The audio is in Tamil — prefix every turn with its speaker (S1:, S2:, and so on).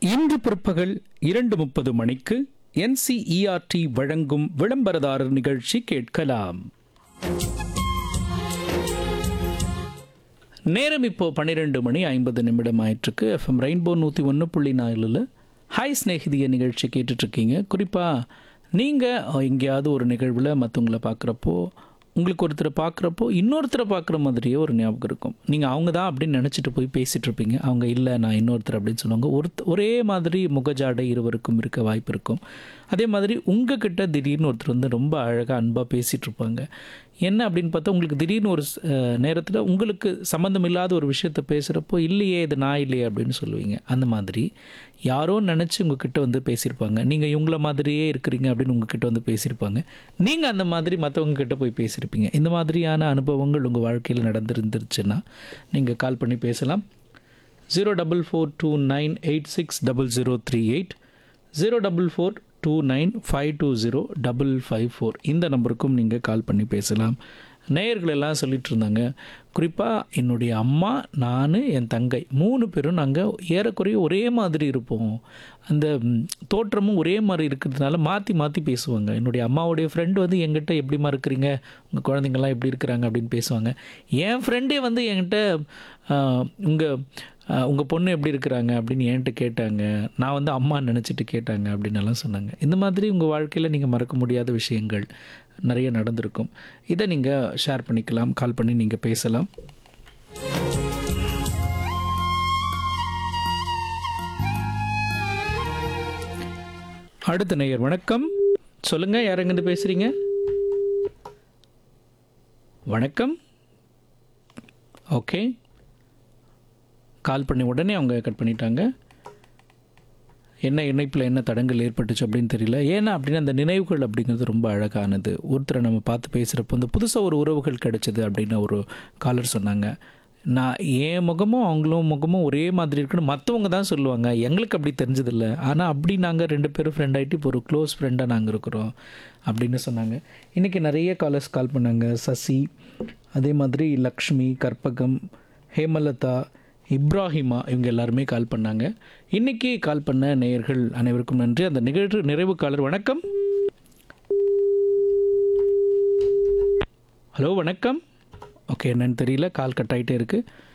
S1: இன்று பிற்பகல் இரண்டு முப்பது மணிக்கு என்சிஇஆர்டி வழங்கும் விளம்பரதாரர் நிகழ்ச்சி கேட்கலாம் நேரம் இப்போ பன்னிரெண்டு மணி ஐம்பது நிமிடம் ஆயிட்டிருக்கு எஃப்எம் ரெயின்போ நூற்றி ஒன்று புள்ளி நாலில் ஹாய் ஸ்நேகிதிய நிகழ்ச்சி கேட்டுட்ருக்கீங்க குறிப்பாக நீங்கள் எங்கேயாவது ஒரு நிகழ்வில் மற்றவங்கள பார்க்குறப்போ உங்களுக்கு ஒருத்தரை பார்க்குறப்போ இன்னொருத்தரை பார்க்குற மாதிரியே ஒரு ஞாபகம் இருக்கும் நீங்கள் அவங்க தான் அப்படின்னு நினச்சிட்டு போய் பேசிகிட்டு இருப்பீங்க அவங்க இல்லை நான் இன்னொருத்தர் அப்படின்னு சொல்லுவாங்க ஒருத்த ஒரே மாதிரி முகஜாடை இருவருக்கும் இருக்க வாய்ப்பு இருக்கும் அதே மாதிரி உங்ககிட்ட திடீர்னு ஒருத்தர் வந்து ரொம்ப அழகாக அன்பாக பேசிகிட்டு இருப்பாங்க என்ன அப்படின்னு பார்த்தா உங்களுக்கு திடீர்னு ஒரு நேரத்தில் உங்களுக்கு சம்மந்தம் இல்லாத ஒரு விஷயத்த பேசுகிறப்போ இல்லையே இது நான் இல்லையே அப்படின்னு சொல்லுவீங்க அந்த மாதிரி யாரோ நினச்சி உங்ககிட்ட வந்து பேசியிருப்பாங்க நீங்கள் இவங்கள மாதிரியே இருக்கிறீங்க அப்படின்னு உங்ககிட்ட வந்து பேசியிருப்பாங்க நீங்கள் அந்த மாதிரி மற்றவங்க கிட்ட போய் பேசியிருப்பீங்க இந்த மாதிரியான அனுபவங்கள் உங்கள் வாழ்க்கையில் நடந்திருந்துருச்சுன்னா நீங்கள் கால் பண்ணி பேசலாம் zero double four two nine eight six double zero three eight zero double four two nine five two zero double five four இந்த நம்பருக்கும் நீங்கள் கால் பண்ணி பேசலாம் நேயர்கள் எல்லாம் சொல்லிட்டு இருந்தாங்க குறிப்பாக என்னுடைய அம்மா நான் என் தங்கை மூணு பேரும் நாங்கள் ஏறக்குறைய ஒரே மாதிரி இருப்போம் அந்த ம், தோற்றமும் ஒரே மாதிரி இருக்கிறதுனால மாற்றி மாற்றி பேசுவாங்க என்னுடைய அம்மாவுடைய ஃப்ரெண்டு வந்து என்கிட்ட எப்படிமா இருக்கிறீங்க உங்கள் குழந்தைங்கள்லாம் எப்படி இருக்கிறாங்க அப்படின்னு பேசுவாங்க என் ஃப்ரெண்டே வந்து என்கிட்ட உங்கள் உங்கள் பொண்ணு எப்படி இருக்கிறாங்க அப்படின்னு என்கிட்ட கேட்டாங்க நான் வந்து அம்மா நினச்சிட்டு கேட்டாங்க அப்படின்னு எல்லாம் சொன்னாங்க இந்த மாதிரி உங்கள் வாழ்க்கையில் நீங்கள் மறக்க முடியாத விஷயங்கள் நிறைய நடந்திருக்கும் இதை நீங்கள் ஷேர் பண்ணிக்கலாம் கால் பண்ணி நீங்கள் பேசலாம் அடுத்த நேயர் வணக்கம் சொல்லுங்க யார் எங்கிருந்து பேசுறீங்க வணக்கம் ஓகே கால் பண்ணி உடனே அவங்க கட் பண்ணிட்டாங்க என்ன இணைப்பில் என்ன தடங்கள் ஏற்பட்டுச்சு அப்படின்னு தெரியல ஏன்னா அப்படின்னா அந்த நினைவுகள் அப்படிங்கிறது ரொம்ப அழகானது ஒருத்தரை நம்ம பார்த்து பேசுகிறப்போ இந்த புதுசாக ஒரு உறவுகள் கிடைச்சது அப்படின்னு ஒரு காலர் சொன்னாங்க நான் என் முகமும் அவங்களும் முகமும் ஒரே மாதிரி இருக்குன்னு மற்றவங்க தான் சொல்லுவாங்க எங்களுக்கு அப்படி தெரிஞ்சதில்ல ஆனால் அப்படி நாங்கள் ரெண்டு பேரும் ஃப்ரெண்ட் ஆகிட்டு இப்போ ஒரு க்ளோஸ் ஃப்ரெண்டாக நாங்கள் இருக்கிறோம் அப்படின்னு சொன்னாங்க இன்றைக்கி நிறைய காலர்ஸ் கால் பண்ணாங்க சசி அதே மாதிரி லக்ஷ்மி கற்பகம் ஹேமலதா இப்ராஹிமா இவங்க எல்லாருமே கால் பண்ணாங்க இன்னைக்கு கால் பண்ண நேயர்கள் அனைவருக்கும் நன்றி அந்த நிகழ்வு நிறைவு காலர் வணக்கம் ஹலோ வணக்கம் ஓகே என்னன்னு தெரியல கால் கட் ஆகிட்டே இருக்குது